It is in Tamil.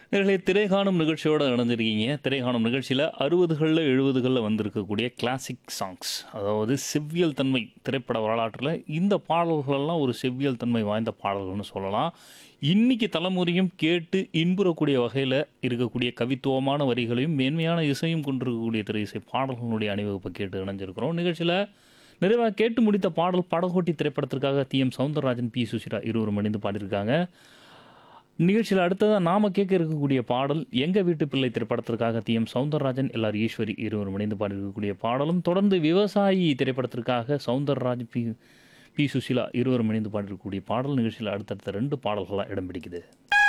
நேர்களே திரைகாணும் நிகழ்ச்சியோடு இணைஞ்சிருக்கீங்க திரைகாணும் நிகழ்ச்சியில் அறுபதுகளில் எழுபதுகளில் வந்திருக்கக்கூடிய கிளாசிக் சாங்ஸ் அதாவது செவ்வியல் தன்மை திரைப்பட வரலாற்றில் இந்த பாடல்களெல்லாம் ஒரு செவ்வியல் தன்மை வாய்ந்த பாடல்கள்னு சொல்லலாம் இன்னைக்கு தலைமுறையும் கேட்டு இன்புறக்கூடிய வகையில் இருக்கக்கூடிய கவித்துவமான வரிகளையும் மேன்மையான இசையும் கொண்டிருக்கக்கூடிய திரை இசை பாடல்களுடைய அணிவகுப்பை கேட்டு இணைஞ்சிருக்கிறோம் நிகழ்ச்சியில் நிறைவாக கேட்டு முடித்த பாடல் படகோட்டி திரைப்படத்திற்காக T M Soundararajan P Susheela இருவரும் இணைந்து பாடியிருக்காங்க நிகழ்ச்சியில் அடுத்ததாக நாம கேட்க இருக்கக்கூடிய பாடல் எங்க வீட்டு பிள்ளை திரைப்படத்திற்காக T M Soundararajan LR Eswari இருவரும் இணைந்து பாடியிருக்கக்கூடிய பாடலும் தொடர்ந்து விவசாயி திரைப்படத்திற்காக சவுந்தரராஜ் பி பி சுசிலா இருவரும் இணைந்து பாடியிருக்கக்கூடிய பாடல் நிகழ்ச்சியில் அடுத்தடுத்த ரெண்டு பாடல்களாக இடம் பிடிக்குது